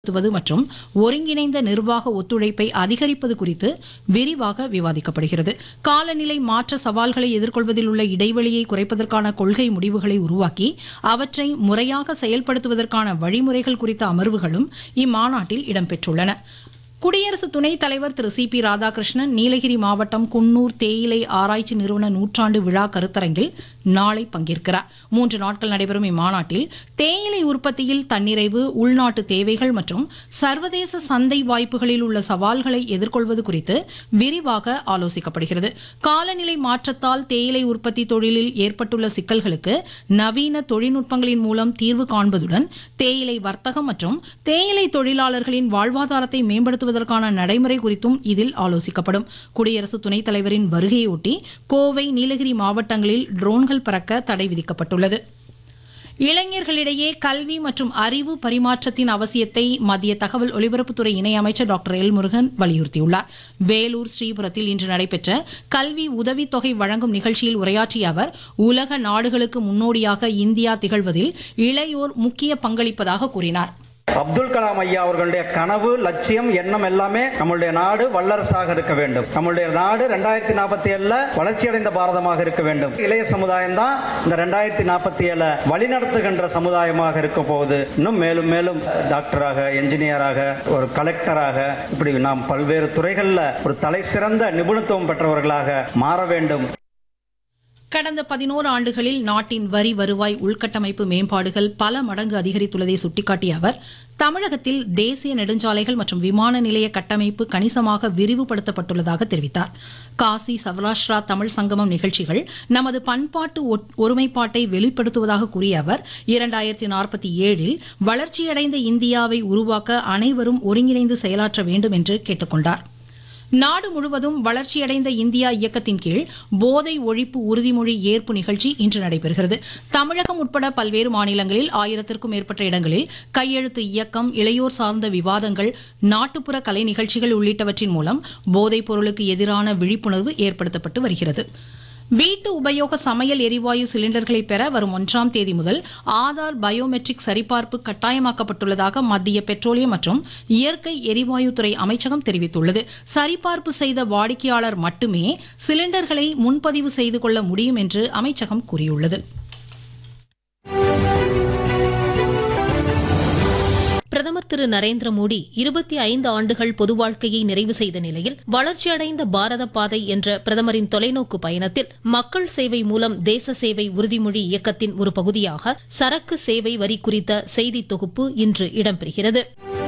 செயல்படுத்துவது மற்றும் ஒருங்கிணைந்த நிர்வாக ஒத்துழைப்பை அதிகரிப்பது குறித்து விரிவாக விவாதிக்கப்படுகிறது காலநிலை மாற்ற சவால்களை எதிர்கொள்வதில் உள்ள இடைவெளியை குறைப்பதற்கான கொள்கை முடிவுகளை உருவாக்கி அவற்றை முறையாக செயல்படுத்துவதற்கான வழிமுறைகள் குறித்த அமர்வுகளும் இம்மாநாட்டில் இடம்பெற்றுள்ளன குடியரசு துணைத் தலைவர் திரு சி பி ராதாகிருஷ்ணன் நீலகிரி மாவட்டம் குன்னூர் தேயிலை ஆராய்ச்சி நிறுவன நூற்றாண்டு விழா கருத்தரங்கில் நாளை பங்கேற்கிறார் மூன்று நாட்கள் நடைபெறும் இம்மாநாட்டில் தேயிலை உற்பத்தியில் தன்னிறைவு உள்நாட்டு தேவைகள் மற்றும் சர்வதேச சந்தை வாய்ப்புகளில் உள்ள சவால்களை எதிர்கொள்வது குறித்து விரிவாக ஆலோசிக்கப்படுகிறது காலநிலை மாற்றத்தால் தேயிலை உற்பத்தி தொழிலில் ஏற்பட்டுள்ள சிக்கல்களுக்கு நவீன தொழில்நுட்பங்களின் மூலம் தீர்வு காண்பதுடன் தேயிலை வர்த்தகம் மற்றும் தேயிலை தொழிலாளர்களின் வாழ்வாதாரத்தை மேம்படுத்துவதற்கான நடைமுறை குறித்தும் இதில் ஆலோசிக்கப்படும் குடியரசு துணைத் தலைவரின் வருகையொட்டி கோவை நீலகிரி மாவட்டங்களில் ட்ரோன்கள் பறக்க தடை விதிக்கப்பட்டுள்ளது இளைஞர்களிடையே கல்வி மற்றும் அறிவு பரிமாற்றத்தின் அவசியத்தை மத்திய தகவல் ஒலிபரப்புத்துறை இணையமைச்சர் டாக்டர் எல் முருகன் வலியுறுத்தியுள்ளார் வேலூர் ஸ்ரீபுரத்தில் இன்று நடைபெற்ற கல்வி உதவித்தொகை வழங்கும் நிகழ்ச்சியில் உரையாற்றிய அவர் உலக நாடுகளுக்கு முன்னோடியாக இந்தியா திகழ்வதில் இளையோர் முக்கிய பங்களிப்பதாக கூறினார் அப்துல் கலாம் ஐயா அவர்களுடைய கனவு லட்சியம் எண்ணம் எல்லாமே நம்மளுடைய நாடு வல்லரசாக இருக்க வேண்டும் நம்மளுடைய நாடு ரெண்டாயிரத்தி நாற்பத்தி ஏழுல வளர்ச்சியடைந்த பாரதமாக இருக்க வேண்டும் இளைய சமுதாயம் தான் இந்த ரெண்டாயிரத்தி நாற்பத்தி ஏழு வழிநடத்துகின்ற சமுதாயமாக இருக்க போகுது இன்னும் மேலும் மேலும் டாக்டராக என்ஜினியராக ஒரு கலெக்டராக இப்படி நாம் பல்வேறு துறைகளில் ஒரு தலை சிறந்த நிபுணத்துவம் பெற்றவர்களாக மாற வேண்டும் கடந்த பதினோரு ஆண்டுகளில் நாட்டின் வரி வருவாய் உள்கட்டமைப்பு மேம்பாடுகள் பல மடங்கு அதிகரித்துள்ளதை சுட்டிக்காட்டிய அவர் தமிழகத்தில் தேசிய நெடுஞ்சாலைகள் மற்றும் விமான நிலைய கட்டமைப்பு கணிசமாக விரிவுபடுத்தப்பட்டுள்ளதாக தெரிவித்தார் காசி சௌராஷ்டிரா தமிழ் சங்கமம் நிகழ்ச்சிகள் நமது பண்பாட்டு ஒட்- ஒருமைப்பாட்டை வெளிப்படுத்துவதாக கூறிய அவர் இரண்டாயிரத்தி நாற்பத்தி ஏழில் வளர்ச்சியடைந்த இந்தியாவை உருவாக்க அனைவரும் ஒருங்கிணைந்து செயலாற்ற வேண்டும் என்று கேட்டுக்கொண்டார் நாடு முழுவதும் வளர்ச்சியடைந்த இந்தியா இயக்கத்தின் கீழ் போதை ஒழிப்பு உறுதிமொழி ஏற்பு நிகழ்ச்சி இன்று நடைபெறுகிறது தமிழகம் உட்பட பல்வேறு மாநிலங்களில் ஆயிரத்திற்கும் மேற்பட்ட இடங்களில் கையெழுத்து இயக்கம் இளையோர் சார்ந்த விவாதங்கள் நாட்டுப்புற கலை நிகழ்ச்சிகள் உள்ளிட்டவற்றின் மூலம் போதைப் பொருளுக்கு எதிரான விழிப்புணர்வு ஏற்படுத்தப்பட்டு வருகிறது வீட்டு உபயோக சமையல் எரிவாயு சிலிண்டர்களை பெற வரும் ஒன்றாம் தேதி முதல் ஆதார் பயோமெட்ரிக் சரிபார்ப்பு கட்டாயமாக்கப்பட்டுள்ளதாக மத்திய பெட்ரோலியம் மற்றும் இயற்கை எரிவாயுத்துறை அமைச்சகம் தெரிவித்துள்ளது சரிபார்ப்பு செய்த வாடிக்கையாளர் மட்டுமே சிலிண்டர்களை முன்பதிவு செய்து கொள்ள முடியும் என்று அமைச்சகம் கூறியுள்ளது பிரதமர் திரு நரேந்திர மோடி இருபத்தி ஐந்து ஆண்டுகள் பொது வாழ்க்கையை நிறைவு செய்த நிலையில் வளர்ச்சியடைந்த பாரத பாதை என்ற பிரதமரின் தொலைநோக்கு பயணத்தில் மக்கள் சேவை மூலம் தேச சேவை உறுதிமொழி இயக்கத்தின் ஒரு பகுதியாக சரக்கு சேவை வரி குறித்த செய்தி தொகுப்பு இன்று இடம்பெறுகிறது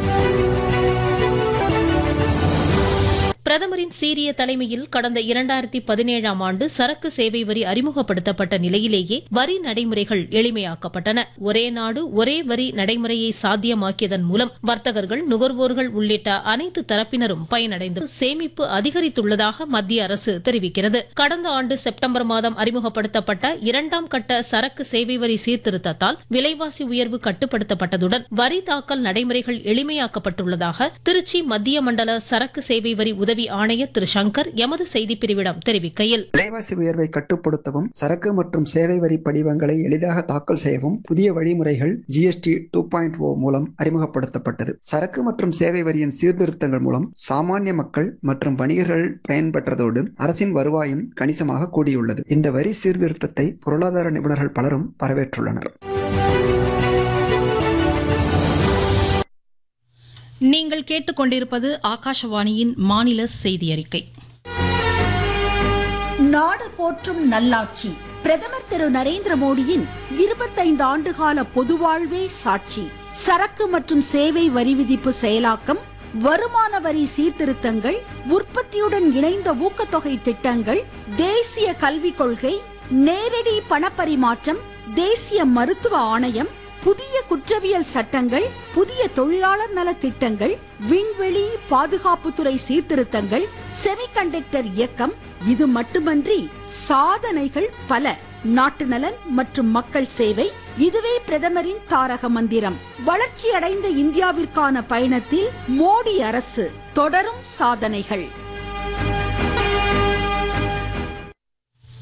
பிரதமரின் சீரிய தலைமையில் கடந்த இரண்டாயிரத்தி பதினேழாம் ஆண்டு சரக்கு சேவை வரி அறிமுகப்படுத்தப்பட்ட நிலையிலேயே வரி நடைமுறைகள் எளிமையாக்கப்பட்டன ஒரே நாடு ஒரே வரி நடைமுறையை சாத்தியமாக்கியதன் மூலம் வர்த்தகர்கள் நுகர்வோர்கள் உள்ளிட்ட அனைத்து தரப்பினரும் பயனடைந்து சேமிப்பு அதிகரித்துள்ளதாக மத்திய அரசு தெரிவிக்கிறது கடந்த ஆண்டு செப்டம்பர் மாதம் அறிமுகப்படுத்தப்பட்ட இரண்டாம் கட்ட சரக்கு சேவை வரி சீர்திருத்தத்தால் விலைவாசி உயர்வு கட்டுப்படுத்தப்பட்டதுடன் வரி தாக்கல் நடைமுறைகள் எளிமையாக்கப்பட்டுள்ளதாக திருச்சி மத்திய மண்டல சரக்கு சேவை வரி உதவி ஆணையர் திரு சங்கர் எமது செய்திப்பிரிவிடம் தெரிவிக்கையில் விலைவாசி உயர்வை கட்டுப்படுத்தவும் சரக்கு மற்றும் சேவை வரி படிவங்களை எளிதாக தாக்கல் செய்யவும் புதிய வழிமுறைகள் ஜிஎஸ்டி டூ பாயிண்ட் ஓ மூலம் அறிமுகப்படுத்தப்பட்டது சரக்கு மற்றும் சேவை வரியின் சீர்திருத்தங்கள் மூலம் சாமானிய மக்கள் மற்றும் வணிகர்கள் பயன்பெற்றதோடு அரசின் வருவாயும் கணிசமாக கூடியுள்ளது இந்த வரி சீர்திருத்தத்தை பொருளாதார நிபுணர்கள் பலரும் வரவேற்றுள்ளனர் நீங்கள் கேட்டுக்கொண்டிருப்பது ஆகாஷவாணியின் மாநில செய்தி அறிக்கை நாடு போற்றும் நல்லாட்சி பிரதமர் திரு நரேந்திர மோடியின் இருபத்தைந்து ஆண்டுகால பொதுவாழ்வே சாட்சி சரக்கு மற்றும் சேவை வரி விதிப்பு செயலாக்கம் வருமான வரி சீர்திருத்தங்கள் உற்பத்தியுடன் இணைந்த ஊக்கத்தொகை திட்டங்கள் தேசிய கல்விக் கொள்கை நேரடி பணப்பரிமாற்றம் தேசிய மருத்துவ ஆணையம் புதிய குற்றவியல் சட்டங்கள் புதிய தொழிலாளர் நல திட்டங்கள் விண்வெளி பாதுகாப்புத்துறை சீர்திருத்தங்கள் செமிகண்டக்டர் இயக்கம் இது மட்டுமன்றி சாதனைகள் பல நாட்டு நலன் மற்றும் மக்கள் சேவை இதுவே பிரதமரின் தாரக மந்திரம் வளர்ச்சியடைந்த இந்தியாவிற்கான பயணத்தில் மோடி அரசு தொடரும் சாதனைகள்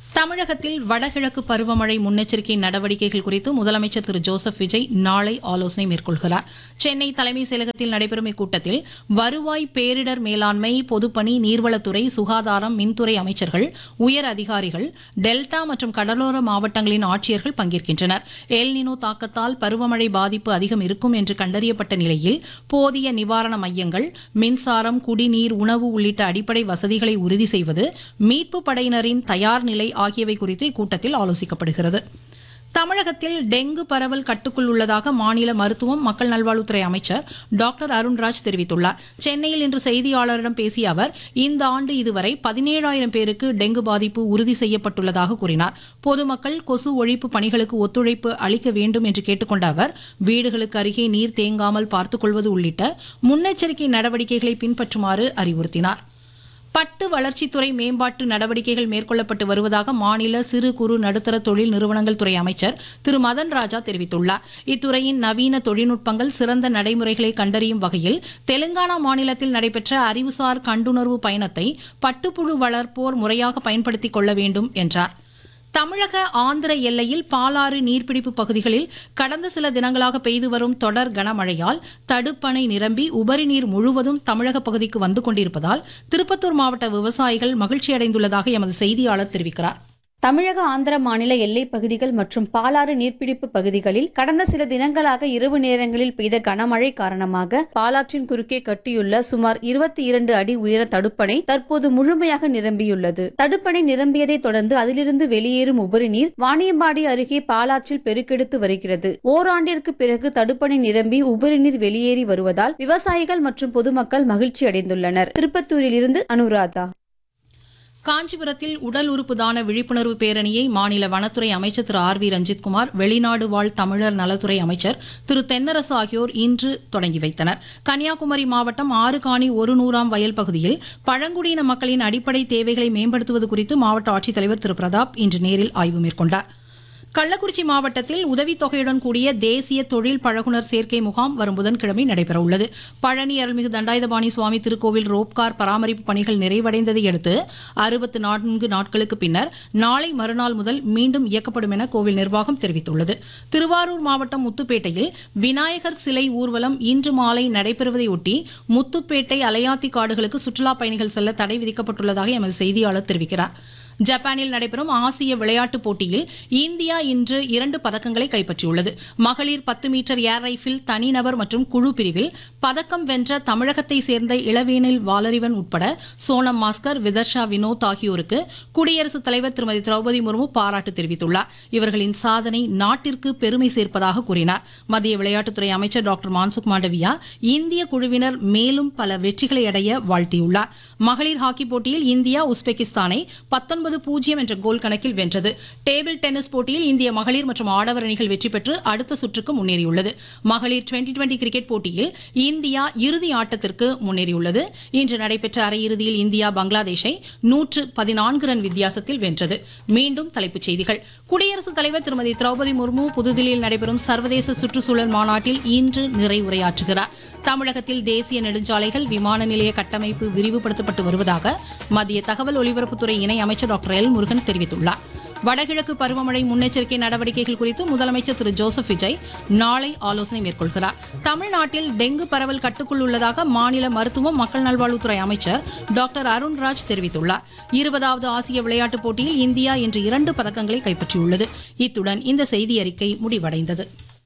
தமிழகத்தில் வடகிழக்கு பருவமழை முன்னெச்சரிக்கை நடவடிக்கைகள் குறித்து முதலமைச்சர் திரு ஜோசப் விஜய் நாளை ஆலோசனை மேற்கொள்கிறார் சென்னை தலைமைச் செயலகத்தில் நடைபெறும் இக்கூட்டத்தில் வருவாய் பேரிடர் மேலாண்மை பொதுப்பணி நீர்வளத்துறை சுகாதாரம் மின்துறை அமைச்சர்கள் உயர் அதிகாரிகள் டெல்டா மற்றும் கடலோர மாவட்டங்களின் ஆட்சியர்கள் பங்கேற்கின்றனர் எல்னினோ தாக்கத்தால் பருவமழை பாதிப்பு அதிகம் இருக்கும் என்று கண்டறியப்பட்ட நிலையில் போதிய நிவாரண மையங்கள் மின்சாரம் குடிநீர் உணவு உள்ளிட்ட அடிப்படை வசதிகளை உறுதி செய்வது மீட்பு படையினரின் தயார் நிலை ஆகியவை குறித்து இக்கூட்டத்தில் ஆலோசிக்கப்படுகிறது தமிழகத்தில் டெங்கு பரவல் கட்டுக்குள் உள்ளதாக மாநில மருத்துவம் மக்கள் நல்வாழ்வுத்துறை அமைச்சர் டாக்டர் அருண்ராஜ் தெரிவித்துள்ளார் சென்னையில் இன்று செய்தியாளரிடம் பேசிய அவர் இந்த ஆண்டு இதுவரை பதினேழாயிரம் பேருக்கு டெங்கு பாதிப்பு உறுதி செய்யப்பட்டுள்ளதாக கூறினார் பொதுமக்கள் கொசு ஒழிப்பு பணிகளுக்கு ஒத்துழைப்பு அளிக்க வேண்டும் என்று கேட்டுக்கொண்ட அவர் வீடுகளுக்கு அருகே நீர் தேங்காமல் பார்த்துக் கொள்வது உள்ளிட்ட முன்னெச்சரிக்கை நடவடிக்கைகளை பின்பற்றுமாறு அறிவுறுத்தினார் பட்டு வளர்ச்சித்துறை மேம்பாட்டு நடவடிக்கைகள் மேற்கொள்ளப்பட்டு வருவதாக மாநில சிறு குறு நடுத்தர தொழில் நிறுவனங்கள் துறை அமைச்சர் திரு மதன் ராஜா தெரிவித்துள்ளார் இத்துறையின் நவீன தொழில்நுட்பங்கள் சிறந்த நடைமுறைகளை கண்டறியும் வகையில் தெலுங்கானா மாநிலத்தில் நடைபெற்ற அறிவுசார் கண்டுணர்வு பயணத்தை பட்டுப்புழு வளர்ப்போர் முறையாக பயன்படுத்திக் கொள்ள வேண்டும் என்றார் தமிழக ஆந்திர எல்லையில் பாலாறு நீர்பிடிப்பு பகுதிகளில் கடந்த சில தினங்களாக பெய்து வரும் தொடர் கனமழையால் தடுப்பணை நிரம்பி உபரி நீர் முழுவதும் தமிழக பகுதிக்கு வந்து கொண்டிருப்பதால் திருப்பத்தூர் மாவட்ட விவசாயிகள் மகிழ்ச்சியடைந்துள்ளதாக எமது செய்தியாளர் தெரிவிக்கிறார் தமிழக ஆந்திர மாநில எல்லைப் பகுதிகள் மற்றும் பாலாறு நீர்பிடிப்பு பகுதிகளில் கடந்த சில தினங்களாக இரவு நேரங்களில் பெய்த கனமழை காரணமாக பாலாற்றின் குறுக்கே கட்டியுள்ள சுமார் இருபத்தி இரண்டு அடி உயர தடுப்பணை தற்போது முழுமையாக நிரம்பியுள்ளது தடுப்பணை நிரம்பியதைத் தொடர்ந்து அதிலிருந்து வெளியேறும் உபரி நீர் வாணியம்பாடி அருகே பாலாற்றில் பெருக்கெடுத்து வருகிறது ஓராண்டிற்கு பிறகு தடுப்பணை நிரம்பி உபரி நீர் வெளியேறி வருவதால் விவசாயிகள் மற்றும் பொதுமக்கள் மகிழ்ச்சி அடைந்துள்ளனர் திருப்பத்தூரில் இருந்து அனுராதா காஞ்சிபுரத்தில் உடல் உறுப்பு தான விழிப்புணர்வு பேரணியை மாநில வனத்துறை அமைச்சர் திரு ஆர் வி ரஞ்சித்குமார் வெளிநாடு வாழ் தமிழர் நலத்துறை அமைச்சர் திரு தென்னரசு ஆகியோர் இன்று தொடங்கி வைத்தனர் கன்னியாகுமரி மாவட்டம் ஆறுகாணி ஒரு நூறாம் வயல் பகுதியில் பழங்குடியின மக்களின் அடிப்படை தேவைகளை மேம்படுத்துவது குறித்து மாவட்ட ஆட்சித்தலைவர் திரு பிரதாப் இன்று நேரில் ஆய்வு மேற்கொண்டார் கள்ளக்குறிச்சி மாவட்டத்தில் உதவித்தொகையுடன் கூடிய தேசிய தொழில் பழகுனர் சேர்க்கை முகாம் வரும் புதன்கிழமை நடைபெறவுள்ளது பழனி அருள்மிகு தண்டாயுதபாணி சுவாமி திருக்கோவில் ரோப்கார் பராமரிப்பு பணிகள் நிறைவடைந்ததை அடுத்து அறுபத்து நான்கு நாட்களுக்கு பின்னர் நாளை மறுநாள் முதல் மீண்டும் இயக்கப்படும் என கோவில் நிர்வாகம் தெரிவித்துள்ளது திருவாரூர் மாவட்டம் முத்துப்பேட்டையில் விநாயகர் சிலை ஊர்வலம் இன்று மாலை நடைபெறுவதையொட்டி முத்துப்பேட்டை அலையாத்தி காடுகளுக்கு சுற்றுலாப் பயணிகள் செல்ல தடை விதிக்கப்பட்டுள்ளதாக எமது செய்தியாளர் தெரிவிக்கிறார் ஜப்பானில் நடைபெறும் ஆசிய விளையாட்டுப் போட்டியில் இந்தியா இன்று இரண்டு பதக்கங்களை கைப்பற்றியுள்ளது மகளிர் பத்து மீட்டர் ஏர் ரைஃபிள் தனிநபர் மற்றும் குழு பிரிவில் பதக்கம் வென்ற தமிழகத்தை சேர்ந்த இளவேனில் வாலறிவன் உட்பட சோனம் மாஸ்கர் விதர்ஷா வினோத் ஆகியோருக்கு குடியரசுத் தலைவர் திருமதி திரௌபதி முர்மு பாராட்டு தெரிவித்துள்ளார் இவர்களின் சாதனை நாட்டிற்கு பெருமை சேர்ப்பதாக கூறினார் மத்திய விளையாட்டுத்துறை அமைச்சர் டாக்டர் மான்சுக் மாண்டவியா இந்திய குழுவினர் மேலும் பல வெற்றிகளை அடைய வாழ்த்தியுள்ளார் மகளிர் ஹாக்கி போட்டியில் இந்தியா உஸ்பெகிஸ்தானை பத்தொன்பது பூஜ்ஜியம் என்ற கோல் கணக்கில் வென்றது டேபிள் டென்னிஸ் போட்டியில் இந்திய மகளிர் மற்றும் ஆடவர் அணிகள் வெற்றி பெற்று அடுத்த சுற்றுக்கு முன்னேறியுள்ளது மகளிர் டுவெண்டி டுவெண்டி கிரிக்கெட் போட்டியில் இந்தியா இறுதி ஆட்டத்திற்கு முன்னேறியுள்ளது இன்று நடைபெற்ற அரையிறுதியில் இந்தியா பங்களாதேஷை நூற்று பதினான்கு ரன் வித்தியாசத்தில் வென்றது மீண்டும் தலைப்புச் செய்திகள் குடியரசுத் தலைவர் திருமதி திரௌபதி முர்மு புதுதில்லியில் நடைபெறும் சர்வதேச சுற்றுச்சூழல் மாநாட்டில் இன்று நிறைவுரையாற்றுகிறார் தமிழகத்தில் தேசிய நெடுஞ்சாலைகள் விமான நிலைய கட்டமைப்பு விரிவுபடுத்தப்பட்டு வருவதாக மத்திய தகவல் ஒலிபரப்புத்துறை இணை அமைச்சர் டாக்டர் எல் முருகன் தெரிவித்துள்ளார் வடகிழக்கு பருவமழை முன்னெச்சரிக்கை நடவடிக்கைகள் குறித்து முதலமைச்சர் திரு ஜோசப் விஜய் நாளை ஆலோசனை மேற்கொள்கிறார் தமிழ்நாட்டில் டெங்கு பரவல் கட்டுக்குள் உள்ளதாக மாநில மருத்துவம் மக்கள் நல்வாழ்வுத்துறை அமைச்சர் டாக்டர் அருண்ராஜ் தெரிவித்துள்ளார் இருபதாவது ஆசிய விளையாட்டுப் போட்டியில் இந்தியா இன்று இரண்டு பதக்கங்களை கைப்பற்றியுள்ளது இத்துடன் இந்த செய்தி அறிக்கை முடிவடைந்தது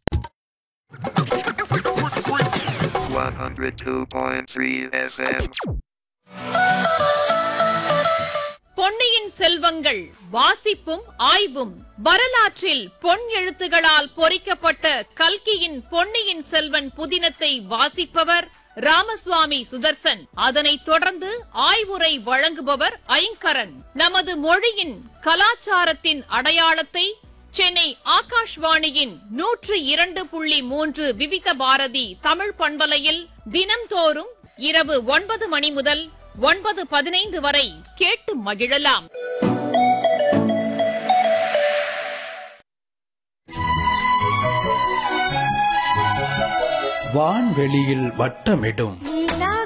102.3 FM. பொன்னியின் செல்வங்கள் வாசிப்பும் ஆய்வும் வரலாற்றில் பொன் எழுத்துகளால் பொறிக்கப்பட்ட கல்கியின் பொன்னியின் செல்வன் புதினத்தை வாசிப்பவர் ராமசுவாமி சுதர்சன் அதனைத் தொடர்ந்து ஆய்வுரை வழங்குபவர் ஐங்கரன் நமது மொழியின் கலாச்சாரத்தின் அடையாளத்தை சென்னை ஆகாஷ்வாணியின் நூற்று இரண்டு புள்ளி மூன்று விவித பாரதி தமிழ் பண்பலையில் தினம்தோறும் இரவு ஒன்பது மணி முதல் ஒன்பது பதினைந்து வரை கேட்டு மகிழலாம் வான்வெளியில் வட்டமிடும்